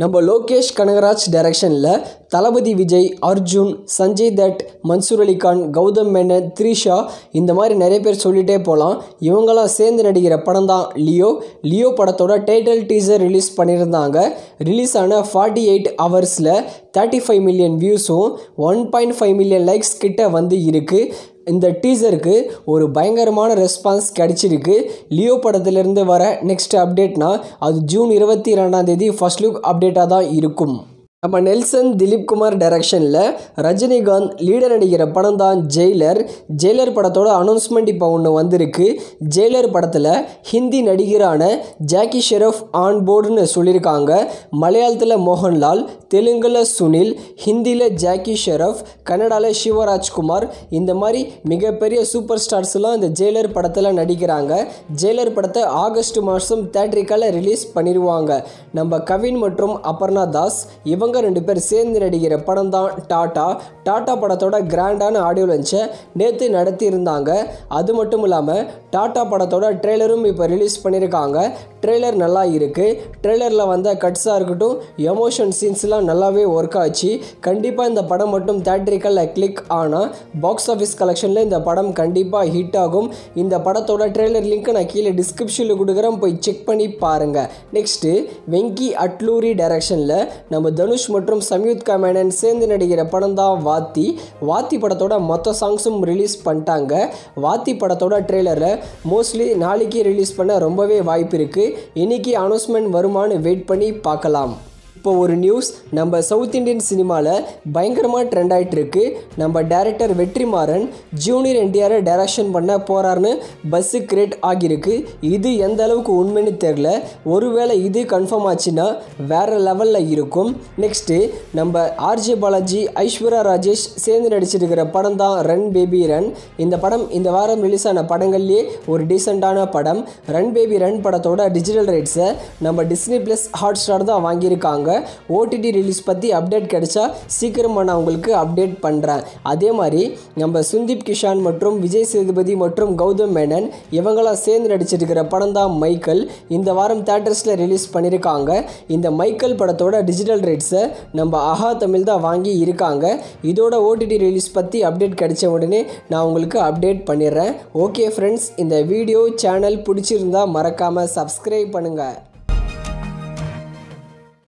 நம்ம லோகேஷ் கனகராஜ் டைரக்ஷனில் தளபதி விஜய் அர்ஜுன் சஞ்சய் தட் மன்சூர் அலிகான் கௌதம் மேனன் த்ரிஷா இந்த மாதிரி நிறைய பேர் சொல்லிகிட்டே போகலாம் இவங்கெல்லாம் சேர்ந்து நடிக்கிற படம் தான் லியோ லியோ படத்தோட டைட்டில் டீசர் ரிலீஸ் பண்ணியிருந்தாங்க ரிலீஸ் ஆன ஃபார்ட்டி எயிட் ஹவர்ஸில் தேர்ட்டி ஃபைவ் மில்லியன் வியூஸும் one point five million likes கிட்ட வந்து இருக்குது இந்த டீசருக்கு ஒரு பயங்கரமான ரெஸ்பான்ஸ் கிடச்சிருக்கு லியோ படத்துலேருந்து வர நெக்ஸ்ட் அப்டேட்னா அது ஜூன் இருபத்தி ரெண்டாம் தேதி ஃபர்ஸ்ட் லுக் அப்டேட்டாக தான் இருக்கும் நம்ம நெல்சன் திலீப் குமார் டைரக்ஷனில் ரஜினிகாந்த் லீடர் நடிக்கிற படம் தான் ஜெயிலர் ஜெயிலர் படத்தோட அனௌன்ஸ்மெண்ட் இப்போ ஒன்று வந்திருக்கு ஜெயிலர் படத்தில் ஹிந்தி நடிகரான ஜாக்கி ஷெரஃப் ஆன் போர்டுன்னு சொல்லியிருக்காங்க மலையாளத்தில் மோகன்லால் தெலுங்கில் சுனில் ஹிந்தியில் ஜாக்கி ஷெரஃப் கன்னடாவில் சிவராஜ்குமார் இந்த மாதிரி மிகப்பெரிய சூப்பர் ஸ்டார்ஸ்லாம் இந்த ஜெயிலர் படத்தில் நடிக்கிறாங்க ஜெயிலர் படத்தை ஆகஸ்ட் மாதம் தேட்ரிக்கால் ரிலீஸ் பண்ணிடுவாங்க நம்ம கவின் மற்றும் அபர்ணா தாஸ் இவங்க ரெண்டு பேர் சேர்ந்து நடிக்கிற படம் தான் டாட்டா டாட்டா படத்தோட கிராண்டான ஆடியோ லஞ்சை நேற்று நடத்தியிருந்தாங்க அது மட்டும் இல்லாமல் டாட்டா படத்தோட ட்ரெய்லரும் இப்போ ரிலீஸ் பண்ணியிருக்காங்க ட்ரெய்லர் நல்லா இருக்குது ட்ரெய்லரில் வந்த கட்ஸாக இருக்கட்டும் எமோஷன் சீன்ஸ்லாம் நல்லாவே ஒர்க் ஆச்சு கண்டிப்பாக இந்த படம் மட்டும் தேட்ரிக்கலில் கிளிக் ஆனால் பாக்ஸ் ஆஃபீஸ் கலெக்ஷனில் இந்த படம் கண்டிப்பாக ஹிட் ஆகும் இந்த படத்தோட ட்ரெய்லர் லிங்க் நான் கீழே டிஸ்கிரிப்ஷனில் கொடுக்குறேன் போய் செக் பண்ணி பாருங்கள் நெக்ஸ்ட்டு வெங்கி அட்லூரி டைரக்ஷனில் நம்ம தனுஷ் மற்றும் சம்யுக்தா மேனன் சேர்ந்து நடிக்கிற படம் தான் வாத்தி வாத்தி படத்தோட மொத்த சாங்ஸும் ரிலீஸ் பண்ணிட்டாங்க வாத்தி படத்தோட ட்ரெய்லரை மோஸ்ட்லி நாளைக்கு ரிலீஸ் பண்ண ரொம்பவே வாய்ப்பு இருக்குது இன்னைக்கு அனௌன்ஸ்மெண்ட் வருமானு வெயிட் பண்ணி பார்க்கலாம் இப்போ ஒரு நியூஸ் நம்ம சவுத் இந்தியன் சினிமாவில் பயங்கரமாக ட்ரெண்ட் ஆகிட்டு இருக்கு நம்ம டேரக்டர் வெற்றிமாறன் ஜூனியர் என்டிஆரை டைரக்ஷன் பண்ண போகிறாருன்னு பஸ்ஸு கிரியேட் ஆகியிருக்கு இது எந்த அளவுக்கு உண்மைன்னு தெரில ஒருவேளை இது கன்ஃபார்ம் ஆச்சுன்னா வேறு லெவலில் இருக்கும் நெக்ஸ்ட்டு நம்ம ஆர்ஜே பாலாஜி ஐஸ்வர்யா ராஜேஷ் சேர்ந்து நடிச்சிருக்கிற படம் தான் ரன் பேபி ரன் இந்த படம் இந்த வாரம் ரிலீஸ் ஆன படங்கள்லேயே ஒரு டீசெண்டான படம் ரன் பேபி ரன் படத்தோட டிஜிட்டல் ரைட்ஸை நம்ம டிஸ்னி ப்ளஸ் ஹாட் ஸ்டார் தான் வாங்கியிருக்காங்க ஓடிடி ரிலீஸ் பற்றி அப்டேட் கிடைச்சா சீக்கிரமாக நான் உங்களுக்கு அப்டேட் பண்ணுறேன் அதே மாதிரி நம்ம சுந்தீப் கிஷான் மற்றும் விஜய் சேதுபதி மற்றும் கௌதம் மேனன் இவங்களாம் சேர்ந்து நடிச்சிருக்கிற படம் தான் மைக்கேல் இந்த வாரம் தேட்டர்ஸில் ரிலீஸ் பண்ணியிருக்காங்க இந்த மைக்கேல் படத்தோட டிஜிட்டல் ரைட்ஸை நம்ம அஹா தமிழ் தான் வாங்கி இருக்காங்க இதோட ஓடிடி ரிலீஸ் பற்றி அப்டேட் கிடைச்ச உடனே நான் உங்களுக்கு அப்டேட் பண்ணிடுறேன் ஓகே ஃப்ரெண்ட்ஸ் இந்த வீடியோ சேனல் பிடிச்சிருந்தா மறக்காமல் சப்ஸ்கிரைப் பண்ணுங்கள்